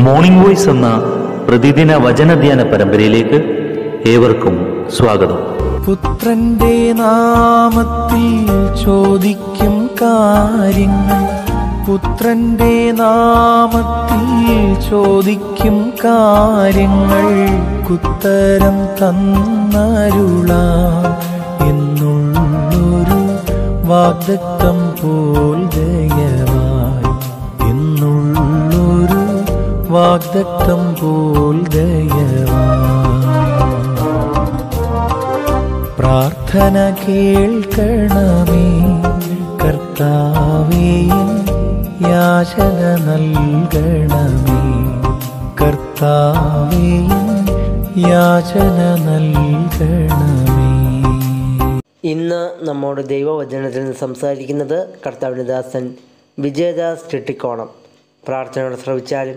morning voice എന്ന പ്രതിദിന വചനധ്യാന പരമ്പരയിലേക്ക് ഏവർക്കും സ്വാഗതം പുത്രന്റെ നാമത്തിൽ ചോദിക്കും കാര്യങ്ങൾ പുത്രന്റെ നാമത്തിൽ ചോദിക്കും കാര്യങ്ങൾ കുത്തരം തന്നരുളാം എന്നുള്ളൊരു വാഗ്ദത്തം പോൽ ദയവായി എന്നുള്ളൊരു വാഗ്ദത്തം പോൽ ദയവായി പ്രാർത്ഥന കേൾക്കണമേ കർത്താവേ യാചന നൽകണമേ കർത്താവേ യാചന നൽകണമേ ഇന്ന് നമ്മോട് ദൈവവചനത്തിൽ നിന്ന് സംസാരിക്കുന്നത് കർത്താവിൻ്റെ ദാസൻ വിജയദാസ് ചെട്ടിക്കോണം പ്രാർത്ഥനയോടെ ശ്രവിച്ചാലും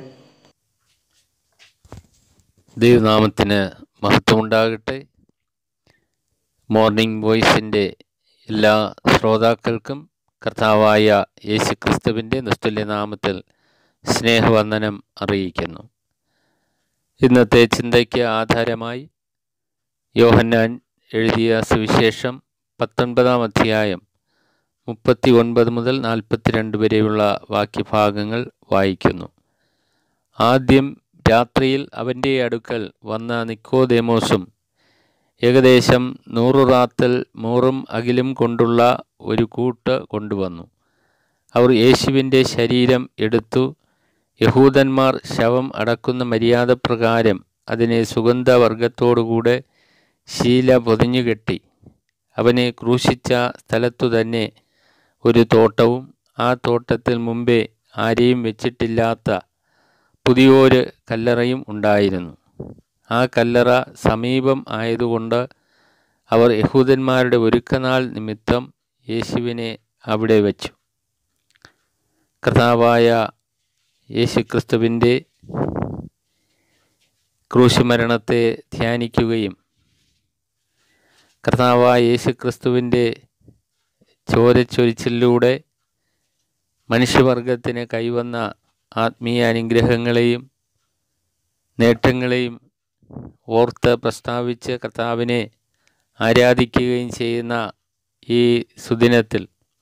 ദൈവനാമത്തിന് മഹത്വമുണ്ടാകട്ടെ മോർണിംഗ് വോയിസിൻ്റെ എല്ലാ ശ്രോതാക്കൾക്കും കർത്താവായ യേശു ക്രിസ്തുവിൻ്റെ നിസ്തുല്യനാമത്തിൽ സ്നേഹവന്ദനം അറിയിക്കുന്നു ഇന്നത്തെ ചിന്തയ്ക്ക് ആധാരമായി യോഹന്നാൻ എഴുതിയ സുവിശേഷം പത്തൊൻപതാം അധ്യായം മുപ്പത്തി ഒൻപത് മുതൽ നാൽപ്പത്തിരണ്ട് വരെയുള്ള വാക്യഭാഗങ്ങൾ വായിക്കുന്നു ആദ്യം രാത്രിയിൽ അവൻ്റെ അടുക്കൽ വന്ന നിക്കോദേമോസും ഏകദേശം നൂറു റാത്തൽ മൂറും അകിലും കൊണ്ടുള്ള ഒരു കൂട്ട് കൊണ്ടുവന്നു അവർ യേശുവിൻ്റെ ശരീരം എടുത്തു യഹൂദന്മാർ ശവം അടക്കുന്ന മര്യാദപ്രകാരം അതിനെ സുഗന്ധവർഗത്തോടുകൂടെ ശീല പൊതിഞ്ഞുകെട്ടി അവനെ ക്രൂശിച്ച സ്ഥലത്തു തന്നെ ഒരു തോട്ടവും ആ തോട്ടത്തിൽ മുമ്പേ ആരെയും വെച്ചിട്ടില്ലാത്ത പുതിയൊരു കല്ലറയും ഉണ്ടായിരുന്നു ആ കല്ലറ സമീപം ആയതുകൊണ്ട് അവർ യഹൂദന്മാരുടെ ഒരുക്കനാൾ നിമിത്തം യേശുവിനെ അവിടെ വച്ചു കർത്താവായ യേശുക്രിസ്തുവിൻ്റെ ക്രൂശുമരണത്തെ ധ്യാനിക്കുകയും കർത്താവായ യേശുക്രിസ്തുവിൻ്റെ ചോരച്ചൊരിച്ചിലൂടെ മനുഷ്യവർഗത്തിന് കൈവന്ന ആത്മീയ അനുഗ്രഹങ്ങളെയും നേട്ടങ്ങളെയും ഓർത്ത് പ്രസ്താവിച്ച് കർത്താവിനെ ആരാധിക്കുകയും ചെയ്യുന്ന ഈ സുദിനത്തിൽ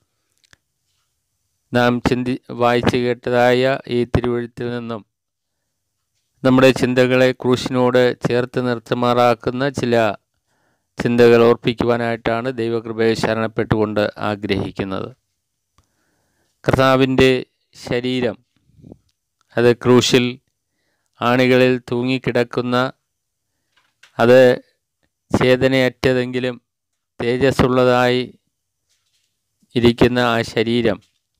നാം ചിന്തി വായിച്ചു കേട്ടതായ ഈ തിരുവഴുത്തിൽ നിന്നും നമ്മുടെ ചിന്തകളെ ക്രൂശിനോട് ചേർത്ത് നിർത്തുമാറാക്കുന്ന ചില ചിന്തകൾ ഓർപ്പിക്കുവാനായിട്ടാണ് ദൈവകൃപയെ ശരണപ്പെട്ടുകൊണ്ട് ആഗ്രഹിക്കുന്നത് കർത്താവിൻ്റെ ശരീരം അത് ക്രൂശിൽ ആണികളിൽ തൂങ്ങിക്കിടക്കുന്ന അത് ചേതനയറ്റതെങ്കിലും തേജസ്സുള്ളതായി ഇരിക്കുന്ന ആ ശരീരം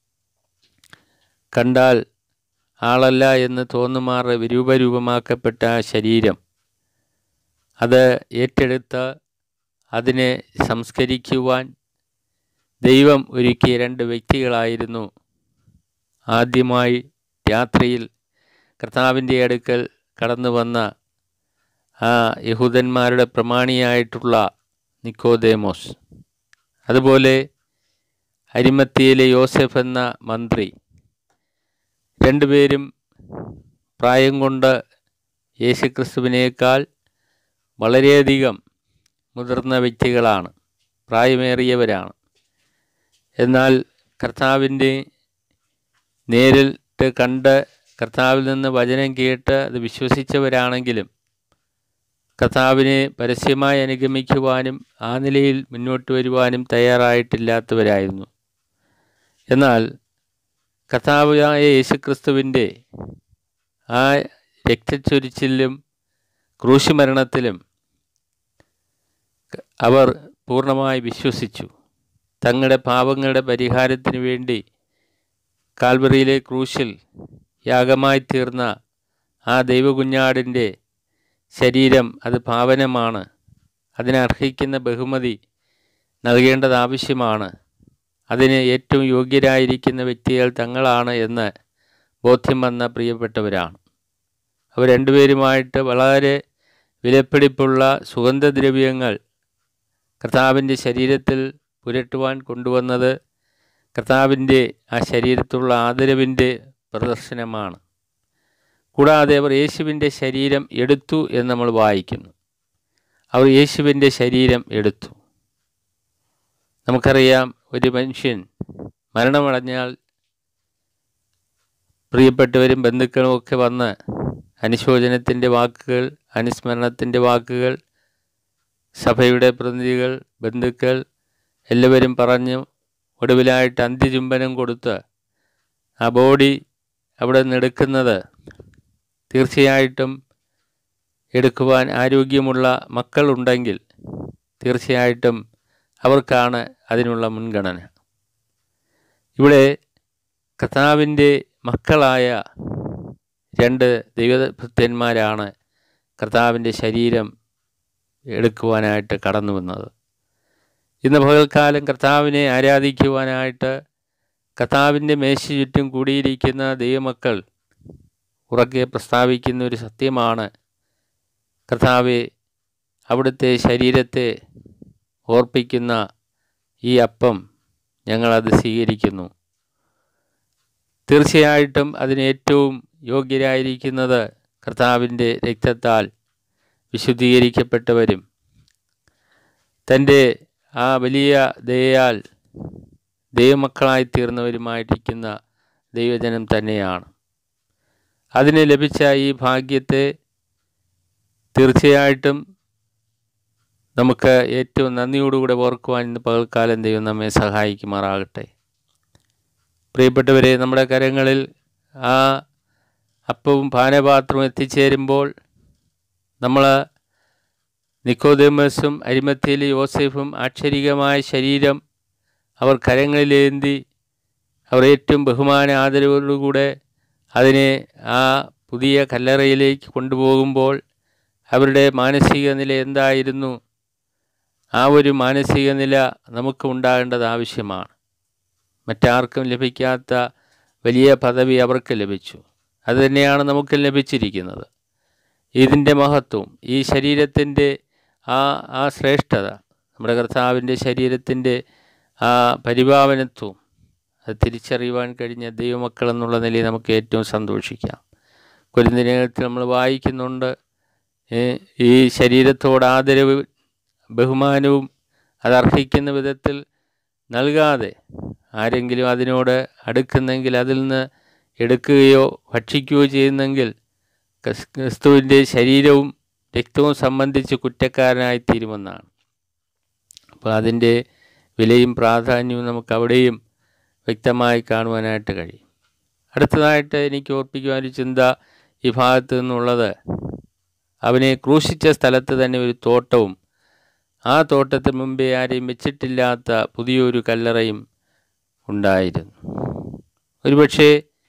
കണ്ടാൽ ആളല്ല എന്ന് തോന്നുമാറ് വിരൂപരൂപമാക്കപ്പെട്ട ആ ശരീരം അത് ഏറ്റെടുത്ത് അതിനെ സംസ്കരിക്കുവാൻ ദൈവം ഒരുക്കിയ രണ്ട് വ്യക്തികളായിരുന്നു ആദ്യമായി രാത്രിയിൽ കർത്താവിൻ്റെ അടുക്കൽ കടന്നു വന്ന ആ യഹൂദന്മാരുടെ പ്രമാണിയായിട്ടുള്ള നിക്കോദേമോസ് അതുപോലെ അരിമത്തിയിലെ യോസെഫ് എന്ന മന്ത്രി രണ്ടുപേരും പ്രായം കൊണ്ട് യേശുക്രിസ്തുവിനേക്കാൾ വളരെയധികം മുതിർന്ന വ്യക്തികളാണ് പ്രായമേറിയവരാണ് എന്നാൽ കർത്താവിൻ്റെ നേരിട്ട് കണ്ട് കർത്താവിൽ നിന്ന് വചനം കേട്ട് അത് വിശ്വസിച്ചവരാണെങ്കിലും കർത്താവിനെ പരസ്യമായി അനുഗമിക്കുവാനും ആ നിലയിൽ മുന്നോട്ട് വരുവാനും തയ്യാറായിട്ടില്ലാത്തവരായിരുന്നു എന്നാൽ കർത്താവായ യേശുക്രിസ്തുവിൻ്റെ ആ രക്തച്ചൊരിച്ചിലും ക്രൂശുമരണത്തിലും അവർ പൂർണ്ണമായി വിശ്വസിച്ചു തങ്ങളുടെ പാപങ്ങളുടെ പരിഹാരത്തിന് വേണ്ടി കാൽവറിയിലെ ക്രൂശിൽ യാഗമായി തീർന്ന ആ ദൈവകുഞ്ഞാടിൻ്റെ ശരീരം അത് പാവനമാണ് അതിനർഹിക്കുന്ന ബഹുമതി നൽകേണ്ടത് ആവശ്യമാണ് അതിന് ഏറ്റവും യോഗ്യരായിരിക്കുന്ന വ്യക്തികൾ തങ്ങളാണ് എന്ന് ബോധ്യം വന്ന പ്രിയപ്പെട്ടവരാണ് അവർ രണ്ടുപേരുമായിട്ട് വളരെ വിലപിടിപ്പുള്ള സുഗന്ധദ്രവ്യങ്ങൾ കർത്താവിൻ്റെ ശരീരത്തിൽ പുരട്ടുവാൻ കൊണ്ടുവന്നത് കർത്താവിൻ്റെ ആ ശരീരത്തുള്ള ആദരവിൻ്റെ പ്രദർശനമാണ് കൂടാതെ അവർ യേശുവിൻ്റെ ശരീരം എടുത്തു എന്ന് നമ്മൾ വായിക്കുന്നു അവർ യേശുവിൻ്റെ ശരീരം എടുത്തു നമുക്കറിയാം ഒരു മനുഷ്യൻ മരണമടഞ്ഞാൽ പ്രിയപ്പെട്ടവരും ബന്ധുക്കളും ഒക്കെ വന്ന് അനുശോചനത്തിൻ്റെ വാക്കുകൾ അനുസ്മരണത്തിൻ്റെ വാക്കുകൾ സഭയുടെ പ്രതിനിധികൾ ബന്ധുക്കൾ എല്ലാവരും പറഞ്ഞു ഒടുവിലായിട്ട് അന്ത്യചുംബനം കൊടുത്ത് ആ ബോഡി അവിടെ നിന്ന് എടുക്കുന്നത് തീർച്ചയായിട്ടും എടുക്കുവാൻ ആരോഗ്യമുള്ള മക്കളുണ്ടെങ്കിൽ തീർച്ചയായിട്ടും അവർക്കാണ് അതിനുള്ള മുൻഗണന ഇവിടെ കർത്താവിൻ്റെ മക്കളായ രണ്ട് ദൈവഭക്തന്മാരാണ് കർത്താവിൻ്റെ ശരീരം എടുക്കുവാനായിട്ട് കടന്നു വന്നത് ഇന്ന് പകൽക്കാലം കർത്താവിനെ ആരാധിക്കുവാനായിട്ട് കർത്താവിൻ്റെ മേശ ചുറ്റും കൂടിയിരിക്കുന്ന ദൈവമക്കൾ ഉറക്കെ പ്രസ്താവിക്കുന്ന ഒരു സത്യമാണ് കർത്താവെ അവിടുത്തെ ശരീരത്തെ ഓർപ്പിക്കുന്ന ഈ അപ്പം ഞങ്ങളത് സ്വീകരിക്കുന്നു തീർച്ചയായിട്ടും അതിന് ഏറ്റവും യോഗ്യരായിരിക്കുന്നത് കർത്താവിൻ്റെ രക്തത്താൽ വിശുദ്ധീകരിക്കപ്പെട്ടവരും തൻ്റെ ആ വലിയ ദയയാൽ ദൈവമക്കളായി തീർന്നവരുമായിരിക്കുന്ന ദൈവജനം തന്നെയാണ് അതിന് ലഭിച്ച ഈ ഭാഗ്യത്തെ തീർച്ചയായിട്ടും നമുക്ക് ഏറ്റവും നന്ദിയോടുകൂടെ ഓർക്കുവാൻ ഇന്ന് പകൽക്കാലം ദൈവം നമ്മെ സഹായിക്കുമാറാകട്ടെ പ്രിയപ്പെട്ടവരെ നമ്മുടെ കരങ്ങളിൽ ആ അപ്പവും പാനപാത്രവും എത്തിച്ചേരുമ്പോൾ നമ്മൾ നിക്കോദേമസും അരിമത്തിയിലെ യോസെഫും ആക്ഷരികമായ ശരീരം അവർ കരങ്ങളിലേന്തി അവർ ഏറ്റവും ബഹുമാന ആദരവോടുകൂടെ അതിനെ ആ പുതിയ കല്ലറയിലേക്ക് കൊണ്ടുപോകുമ്പോൾ അവരുടെ മാനസിക നില എന്തായിരുന്നു ആ ഒരു മാനസിക നില നമുക്ക് ഉണ്ടാകേണ്ടത് ആവശ്യമാണ് മറ്റാർക്കും ലഭിക്കാത്ത വലിയ പദവി അവർക്ക് ലഭിച്ചു അതുതന്നെയാണ് നമുക്ക് ലഭിച്ചിരിക്കുന്നത് ഇതിൻ്റെ മഹത്വം ഈ ശരീരത്തിൻ്റെ ആ ആ ശ്രേഷ്ഠത നമ്മുടെ കർത്താവിൻ്റെ ശരീരത്തിൻ്റെ ആ പരിഭാവനത്വം അത് തിരിച്ചറിയുവാൻ കഴിഞ്ഞ ദൈവമക്കൾ എന്നുള്ള നിലയിൽ നമുക്ക് ഏറ്റവും സന്തോഷിക്കാം കുരുന്നിനകത്ത് നമ്മൾ വായിക്കുന്നുണ്ട് ഏ, ഈ ശരീരത്തോട് ആദരവ് ബഹുമാനവും അതർഹിക്കുന്ന വിധത്തിൽ നൽകാതെ ആരെങ്കിലും അതിനോട് അടുക്കുന്നെങ്കിൽ അതിൽ നിന്ന് എടുക്കുകയോ ഭക്ഷിക്കുകയോ ചെയ്യുന്നെങ്കിൽ ക്രിസ്- ക്രിസ്തുവിൻ്റെ ശരീരവും രക്തവും സംബന്ധിച്ച് കുറ്റക്കാരനായി തീരുമെന്നാണ് അപ്പോൾ അതിൻ്റെ വിലയും പ്രാധാന്യവും നമുക്ക് അവിടെയും വ്യക്തമായി കാണുവാനായിട്ട് കഴിയും അടുത്തതായിട്ട് എനിക്ക് ഓർപ്പിക്കുവാൻ ഒരു ചിന്ത ഈ ഭാഗത്ത് നിന്നുള്ളത് അവനെ ക്രൂശിച്ച സ്ഥലത്ത് തന്നെ ഒരു തോട്ടവും ആ തോട്ടത്തിന് മുമ്പേ ആരെയും വെച്ചിട്ടില്ലാത്ത പുതിയൊരു കല്ലറയും ഉണ്ടായിരുന്നു ഒരുപക്ഷേ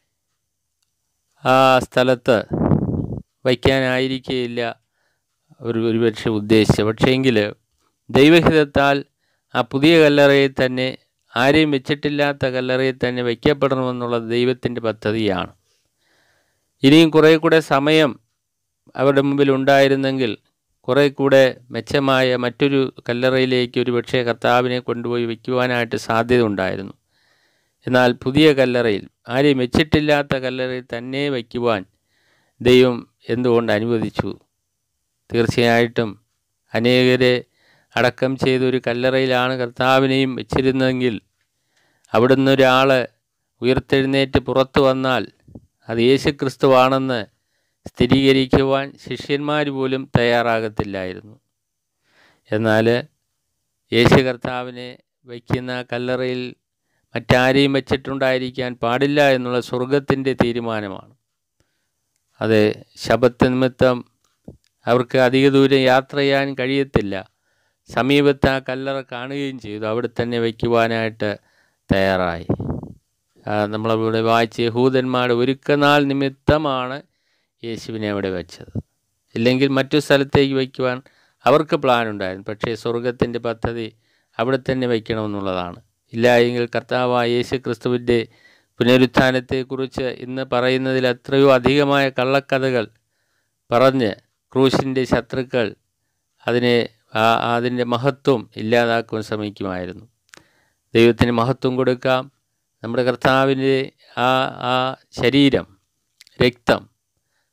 ആ സ്ഥലത്ത് വയ്ക്കാനായിരിക്കുകയില്ല ഒരു ഒരുപക്ഷെ ഉദ്ദേശിച്ച പക്ഷേങ്കിൽ ദൈവഹിതത്താൽ ആ പുതിയ കല്ലറയിൽ തന്നെ ആരെയും വെച്ചിട്ടില്ലാത്ത കല്ലറയിൽ തന്നെ വയ്ക്കപ്പെടണമെന്നുള്ളത് ദൈവത്തിൻ്റെ പദ്ധതിയാണ് ഇനിയും കുറേ കൂടെ സമയം അവരുടെ മുമ്പിൽ ഉണ്ടായിരുന്നെങ്കിൽ കുറേ കൂടെ മെച്ചമായ മറ്റൊരു കല്ലറയിലേക്ക് ഒരു പക്ഷേ കർത്താവിനെ കൊണ്ടുപോയി വയ്ക്കുവാനായിട്ട് സാധ്യത ഉണ്ടായിരുന്നു എന്നാൽ പുതിയ കല്ലറയിൽ ആരെയും വെച്ചിട്ടില്ലാത്ത കല്ലറയിൽ തന്നെ വയ്ക്കുവാൻ ദൈവം എന്തുകൊണ്ട് അനുവദിച്ചു തീർച്ചയായിട്ടും അനേകരെ അടക്കം ചെയ്ത ഒരു കല്ലറയിലാണ് കർത്താവിനെയും വെച്ചിരുന്നതെങ്കിൽ അവിടുന്ന് ഒരാൾ ഉയർത്തെഴുന്നേറ്റ് പുറത്തു വന്നാൽ അത് യേശുക്രിസ്തുവാണെന്ന് സ്ഥിരീകരിക്കുവാൻ ശിഷ്യന്മാർ പോലും തയ്യാറാകത്തില്ലായിരുന്നു എന്നാൽ യേശു കർത്താവിനെ വയ്ക്കുന്ന കല്ലറയിൽ മറ്റാരെയും വച്ചിട്ടുണ്ടായിരിക്കാൻ പാടില്ല എന്നുള്ള സ്വർഗത്തിൻ്റെ തീരുമാനമാണ് അത് ശബത്ത് നിമിത്തം അവർക്ക് അധിക ദൂരം യാത്ര ചെയ്യാൻ കഴിയത്തില്ല സമീപത്ത് ആ കല്ലറ കാണുകയും ചെയ്തു അവിടെ തന്നെ വയ്ക്കുവാനായിട്ട് തയ്യാറായി ആ, നമ്മളവിടെ വായിച്ച യഹൂദന്മാരുടെ ഒരുക്കനാൾ നിമിത്തമാണ് യെശുവിനെ അവിടെ വെച്ചത് ഇല്ലെങ്കിൽ മറ്റു സ്ഥലത്തേക്ക് വയ്ക്കുവാൻ അവർക്ക് പ്ലാൻ ഉണ്ടായിരുന്നു പക്ഷേ സ്വർഗത്തിൻ്റെ പദ്ധതി അവിടെ തന്നെ വയ്ക്കണമെന്നുള്ളതാണ് ഇല്ല എങ്കിൽ കർത്താവായ യേശു ക്രിസ്തുവിൻ്റെ പുനരുത്ഥാനത്തെക്കുറിച്ച് ഇന്ന് പറയുന്നതിൽ എത്രയോ അധികമായ കള്ളക്കഥകൾ പറഞ്ഞ് ക്രൂശിൻ്റെ ശത്രുക്കൾ അതിനെ ആ അതിൻ്റെ മഹത്വം ഇല്ലാതാക്കുവാൻ ശ്രമിക്കുമായിരുന്നു ദൈവത്തിന് മഹത്വം കൊടുക്കാം നമ്മുടെ കർത്താവിൻ്റെ ആ ആ ശരീരം രക്തം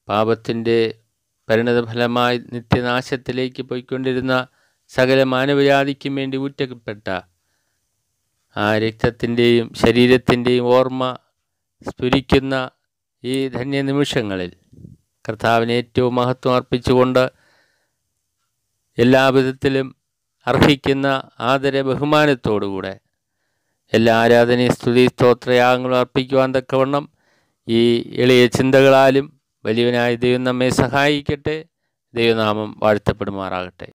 പാപത്തിൻ്റെ പരിണതഫലമായി നിത്യനാശത്തിലേക്ക് പോയിക്കൊണ്ടിരുന്ന സകല മാനവജാതിക്കും വേണ്ടി ഊറ്റപ്പെട്ട ആ രക്തത്തിൻ്റെയും ശരീരത്തിൻ്റെയും ഓർമ്മ സ്ഫുരിക്കുന്ന ഈ ധന്യ നിമിഷങ്ങളിൽ കർത്താവിന് ഏറ്റവും മഹത്വം അർപ്പിച്ചുകൊണ്ട് എല്ലാവിധത്തിലും അർഹിക്കുന്ന ആദര ബഹുമാനത്തോടുകൂടെ എല്ലാ ആരാധനയും സ്തുതി സ്തോത്രയാഗങ്ങളും അർപ്പിക്കുവാൻ തക്കവണ്ണം ഈ എളിയ ചിന്തകളാലും വലിയവനായ ദൈവം നമ്മെ സഹായിക്കട്ടെ ദൈവനാമം വാഴ്ത്തപ്പെടുമാറാകട്ടെ